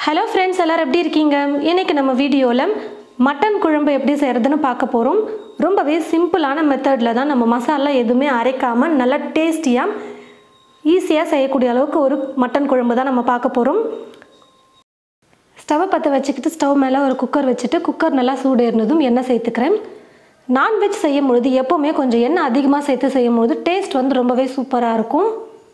hello friends எல்லோரும் எப்படி இருக்கீங்க இன்றைக்கி நம்ம வீடியோவில் மட்டன் குழம்பு எப்படி செய்கிறதுன்னு பார்க்க போகிறோம் ரொம்பவே சிம்பிளான மெத்தடில் தான் நம்ம மசாலா எதுவுமே அரைக்காமல் நல்லா டேஸ்டியாக ஈஸியாக செய்யக்கூடிய அளவுக்கு ஒரு மட்டன் குழம்பு தான் நம்ம பார்க்க போகிறோம் ஸ்டவ்வை பற்ற வச்சுக்கிட்டு ஸ்டவ் மேலே ஒரு குக்கர் வச்சுட்டு குக்கர் நல்லா சூடு ஏறினதும் எண்ணெய் சேர்த்துக்கிறேன் நான்வெஜ் செய்யும் பொழுது எப்போவுமே கொஞ்சம் எண்ணெய் அதிகமாக சேர்த்து செய்யும் பொழுது டேஸ்ட் வந்து ரொம்பவே சூப்பராக இருக்கும்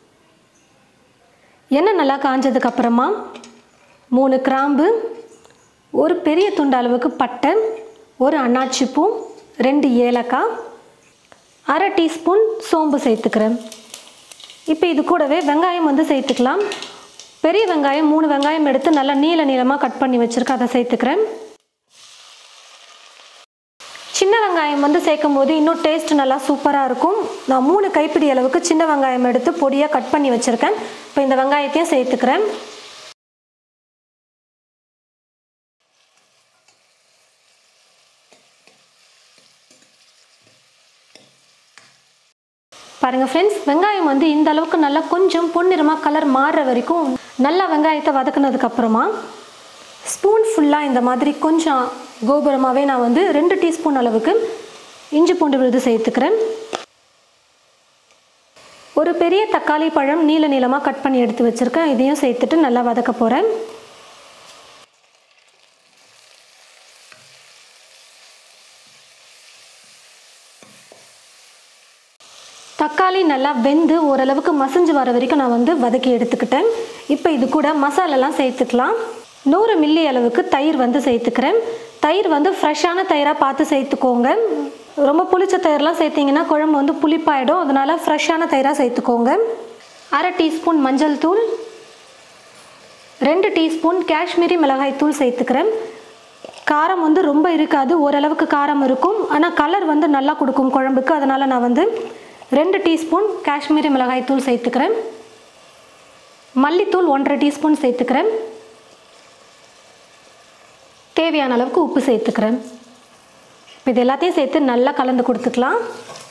எண்ணெய் நல்லா காஞ்சதுக்கு அப்புறமா மூணு கிராம்பு ஒரு பெரிய துண்டு அளவுக்கு பட்டை ஒரு அன்னாச்சி பூ ரெண்டு ஏலக்காய் அரை டீஸ்பூன் சோம்பு சேர்த்துக்கிறேன் இப்போ இது கூடவே வெங்காயம் வந்து சேர்த்துக்கலாம் பெரிய வெங்காயம் மூணு வெங்காயம் எடுத்து நல்லா நீள நீளமாக கட் பண்ணி வச்சுருக்கேன் அதை சேர்த்துக்கிறேன் சின்ன வெங்காயம் வந்து சேர்க்கும் போது இன்னும் டேஸ்ட் நல்லா சூப்பராக இருக்கும் நான் மூணு கைப்பிடி அளவுக்கு சின்ன வெங்காயம் எடுத்து பொடியாக கட் பண்ணி வச்சுருக்கேன் இப்போ இந்த வெங்காயத்தையும் சேர்த்துக்கிறேன் பாருங்கள் ஃப்ரெண்ட்ஸ் வெங்காயம் வந்து இந்த அளவுக்கு நல்லா கொஞ்சம் பொன்னிறமாக கலர் மாறுற வரைக்கும் நல்லா வெங்காயத்தை வதக்குனதுக்கப்புறமா ஸ்பூன் ஃபுல்லாக இந்த மாதிரி கொஞ்சம் கோபுரமாகவே நான் வந்து ரெண்டு டீஸ்பூன் அளவுக்கு இஞ்சி பூண்டு விழுது சேர்த்துக்கிறேன் ஒரு பெரிய தக்காளி பழம் நீல நீளமாக கட் பண்ணி எடுத்து வச்சுருக்கேன் இதையும் சேர்த்துட்டு நல்லா வதக்க போகிறேன் தக்காளி நல்லா வெந்து ஓரளவுக்கு மசிஞ்சு வர வரைக்கும் நான் வந்து வதக்கி எடுத்துக்கிட்டேன் இப்போ இது கூட மசாலாலாம் சேர்த்துக்கலாம் நூறு மில்லி அளவுக்கு தயிர் வந்து சேர்த்துக்கிறேன் தயிர் வந்து ஃப்ரெஷ்ஷான தயிராக பார்த்து சேர்த்துக்கோங்க ரொம்ப புளிச்ச தயிர்லாம் சேர்த்திங்கன்னா குழம்பு வந்து புளிப்பாயிடும் அதனால் ஃப்ரெஷ்ஷான தயிராக சேர்த்துக்கோங்க அரை டீஸ்பூன் மஞ்சள் தூள் ரெண்டு டீஸ்பூன் காஷ்மீரி மிளகாய் தூள் சேர்த்துக்கிறேன் காரம் வந்து ரொம்ப இருக்காது ஓரளவுக்கு காரம் இருக்கும் ஆனால் கலர் வந்து நல்லா கொடுக்கும் குழம்புக்கு அதனால் நான் வந்து ரெண்டு டீஸ்பூன் காஷ்மீரி மிளகாய் தூள் சேர்த்துக்கிறேன் மல்லித்தூள் ஒன்றரை டீஸ்பூன் சேர்த்துக்கிறேன் தேவையான அளவுக்கு உப்பு சேர்த்துக்கிறேன் இப்போ இது எல்லாத்தையும் சேர்த்து நல்லா கலந்து கொடுத்துக்கலாம்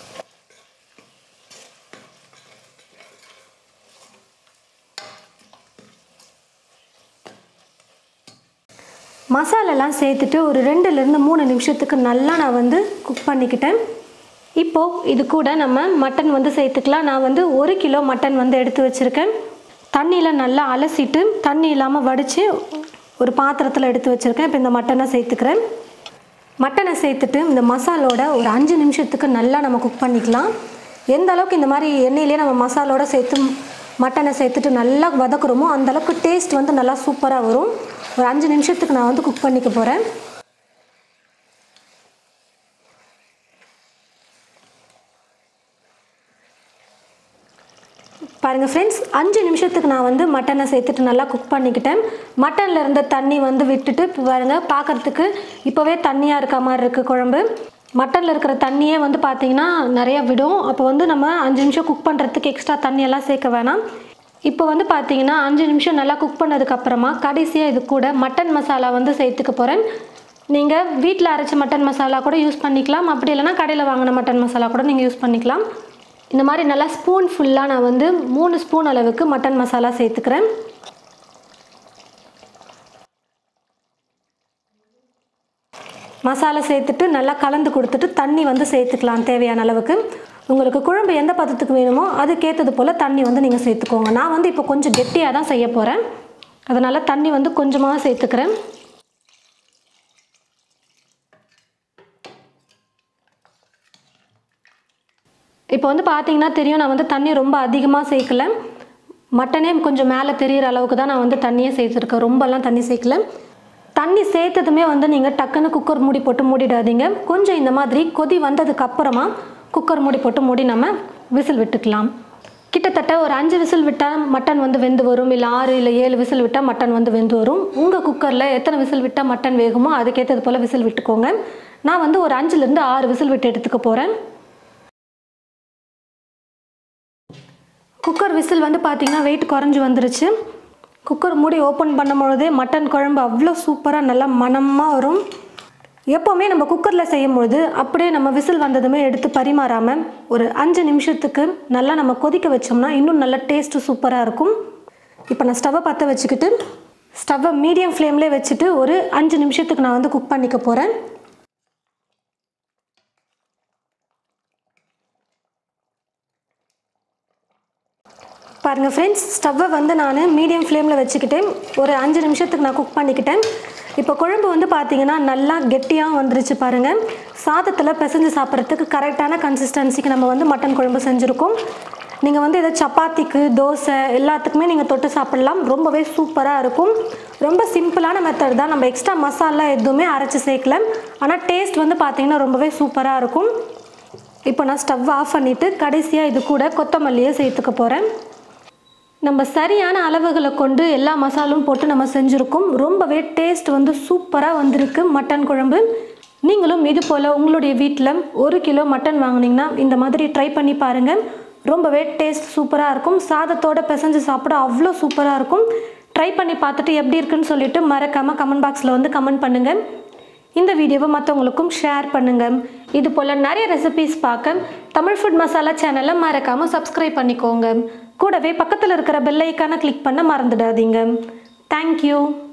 மசாலாலாம் சேர்த்துட்டு ஒரு ரெண்டுலேருந்து மூணு நிமிஷத்துக்கு நல்லா நான் வந்து குக் பண்ணிக்கிட்டேன் இப்போது இது கூட நம்ம மட்டன் வந்து சேர்த்துக்கலாம் நான் வந்து ஒரு கிலோ மட்டன் வந்து எடுத்து வச்சுருக்கேன் தண்ணியில் நல்லா அலசிட்டு தண்ணி இல்லாமல் வடித்து ஒரு பாத்திரத்தில் எடுத்து வச்சுருக்கேன் இப்போ இந்த மட்டனை சேர்த்துக்கிறேன் மட்டனை சேர்த்துட்டு இந்த மசாலோட ஒரு அஞ்சு நிமிஷத்துக்கு நல்லா நம்ம குக் பண்ணிக்கலாம் எந்த அளவுக்கு இந்த மாதிரி எண்ணெயிலே நம்ம மசாலோட சேர்த்து மட்டனை சேர்த்துட்டு நல்லா வதக்குறோமோ அந்தளவுக்கு டேஸ்ட் வந்து நல்லா சூப்பராக வரும் ஒரு அஞ்சு நிமிஷத்துக்கு நான் வந்து குக் பண்ணிக்க போகிறேன் பாருங்கள் ஃப்ரெண்ட்ஸ் அஞ்சு நிமிஷத்துக்கு நான் வந்து மட்டனை சேர்த்துட்டு நல்லா குக் பண்ணிக்கிட்டேன் மட்டனில் இருந்த தண்ணி வந்து விட்டுட்டு இப்போ பாருங்கள் பார்க்குறதுக்கு இப்போவே தண்ணியாக இருக்க மாதிரி இருக்குது குழம்பு மட்டனில் இருக்கிற தண்ணியே வந்து பார்த்திங்கன்னா நிறையா விடும் அப்போ வந்து நம்ம அஞ்சு நிமிஷம் குக் பண்ணுறதுக்கு எக்ஸ்ட்ரா தண்ணியெல்லாம் சேர்க்க வேணாம் இப்போ வந்து பார்த்தீங்கன்னா அஞ்சு நிமிஷம் நல்லா குக் பண்ணதுக்கப்புறமா கடைசியாக இது கூட மட்டன் மசாலா வந்து சேர்த்துக்க போகிறேன் நீங்கள் வீட்டில் அரைச்ச மட்டன் மசாலா கூட யூஸ் பண்ணிக்கலாம் அப்படி இல்லைனா கடையில் வாங்கின மட்டன் மசாலா கூட நீங்கள் யூஸ் பண்ணிக்கலாம் இந்த மாதிரி நல்லா ஸ்பூன் ஃபுல்லாக நான் வந்து மூணு ஸ்பூன் அளவுக்கு மட்டன் மசாலா சேர்த்துக்கிறேன் மசாலா சேர்த்துட்டு நல்லா கலந்து கொடுத்துட்டு தண்ணி வந்து சேர்த்துக்கலாம் தேவையான அளவுக்கு உங்களுக்கு குழம்பு எந்த பதத்துக்கு வேணுமோ அதுக்கேற்றது போல் தண்ணி வந்து நீங்கள் சேர்த்துக்கோங்க நான் வந்து இப்போ கொஞ்சம் கெட்டியாக தான் செய்ய போகிறேன் அதனால் தண்ணி வந்து கொஞ்சமாக சேர்த்துக்கிறேன் இப்போ வந்து பார்த்தீங்கன்னா தெரியும் நான் வந்து தண்ணி ரொம்ப அதிகமாக சேர்க்கல மட்டனே கொஞ்சம் மேலே தெரிகிற அளவுக்கு தான் நான் வந்து தண்ணியே சேர்த்துருக்கேன் ரொம்பலாம் தண்ணி சேர்க்கல தண்ணி சேர்த்ததுமே வந்து நீங்கள் டக்குன்னு குக்கர் மூடி போட்டு மூடிடாதீங்க கொஞ்சம் இந்த மாதிரி கொதி வந்ததுக்கு அப்புறமா குக்கர் மூடி போட்டு மூடி நம்ம விசில் விட்டுக்கலாம் கிட்டத்தட்ட ஒரு அஞ்சு விசில் விட்டால் மட்டன் வந்து வெந்து வரும் இல்லை ஆறு இல்லை ஏழு விசில் விட்டால் மட்டன் வந்து வெந்து வரும் உங்கள் குக்கரில் எத்தனை விசில் விட்டால் மட்டன் வேகுமோ அதுக்கேற்றது போல் விசில் விட்டுக்கோங்க நான் வந்து ஒரு அஞ்சுலேருந்து ஆறு விசில் விட்டு எடுத்துக்க போகிறேன் குக்கர் விசில் வந்து பார்த்திங்கன்னா வெயிட் குறைஞ்சி வந்துருச்சு குக்கர் மூடி ஓப்பன் பண்ணும் பொழுதே மட்டன் குழம்பு அவ்வளோ சூப்பராக நல்லா மணமாக வரும் எப்போவுமே நம்ம குக்கரில் செய்யும் பொழுது அப்படியே நம்ம விசில் வந்ததுமே எடுத்து பரிமாறாமல் ஒரு அஞ்சு நிமிஷத்துக்கு நல்லா நம்ம கொதிக்க வச்சோம்னா இன்னும் நல்லா டேஸ்ட்டு சூப்பராக இருக்கும் இப்போ நான் ஸ்டவ்வை பற்ற வச்சுக்கிட்டு ஸ்டவ்வை மீடியம் ஃப்ளேம்லேயே வச்சுட்டு ஒரு அஞ்சு நிமிஷத்துக்கு நான் வந்து குக் பண்ணிக்க போகிறேன் பாருங்கள் ஃப்ரெண்ட்ஸ் ஸ்டவ்வை வந்து நான் மீடியம் ஃப்ளேமில் வச்சுக்கிட்டேன் ஒரு அஞ்சு நிமிஷத்துக்கு நான் குக் பண்ணிக்கிட்டேன் இப்போ குழம்பு வந்து பார்த்தீங்கன்னா நல்லா கெட்டியாக வந்துருச்சு பாருங்கள் சாதத்தில் பிசைஞ்சு சாப்பிட்றதுக்கு கரெக்டான கன்சிஸ்டன்சிக்கு நம்ம வந்து மட்டன் குழம்பு செஞ்சுருக்கோம் நீங்கள் வந்து இதை சப்பாத்திக்கு தோசை எல்லாத்துக்குமே நீங்கள் தொட்டு சாப்பிட்லாம் ரொம்பவே சூப்பராக இருக்கும் ரொம்ப சிம்பிளான மெத்தட் தான் நம்ம எக்ஸ்ட்ரா மசாலா எதுவுமே அரைச்சி சேர்க்கல ஆனால் டேஸ்ட் வந்து பார்த்தீங்கன்னா ரொம்பவே சூப்பராக இருக்கும் இப்போ நான் ஸ்டவ் ஆஃப் பண்ணிவிட்டு கடைசியாக இது கூட கொத்தமல்லியை சேர்த்துக்க போகிறேன் நம்ம சரியான அளவுகளை கொண்டு எல்லா மசாலும் போட்டு நம்ம செஞ்சுருக்கோம் ரொம்பவே டேஸ்ட் வந்து சூப்பராக வந்திருக்கு மட்டன் குழம்பு நீங்களும் இது போல் உங்களுடைய வீட்டில் ஒரு கிலோ மட்டன் வாங்குனீங்கன்னா இந்த மாதிரி ட்ரை பண்ணி பாருங்கள் ரொம்பவே டேஸ்ட் சூப்பராக இருக்கும் சாதத்தோட பிசைஞ்சு சாப்பிட அவ்வளோ சூப்பராக இருக்கும் ட்ரை பண்ணி பார்த்துட்டு எப்படி இருக்குன்னு சொல்லிட்டு மறக்காமல் கமெண்ட் பாக்ஸில் வந்து கமெண்ட் பண்ணுங்கள் இந்த வீடியோவை மற்றவங்களுக்கும் ஷேர் பண்ணுங்கள் இது போல் நிறைய ரெசிபீஸ் பார்க்க தமிழ் ஃபுட் மசாலா சேனலை மறக்காமல் சப்ஸ்கிரைப் பண்ணிக்கோங்க கூடவே பக்கத்தில் இருக்கிற பெல் ஐக்கானை கிளிக் பண்ண மறந்துடாதீங்க தேங்க்யூ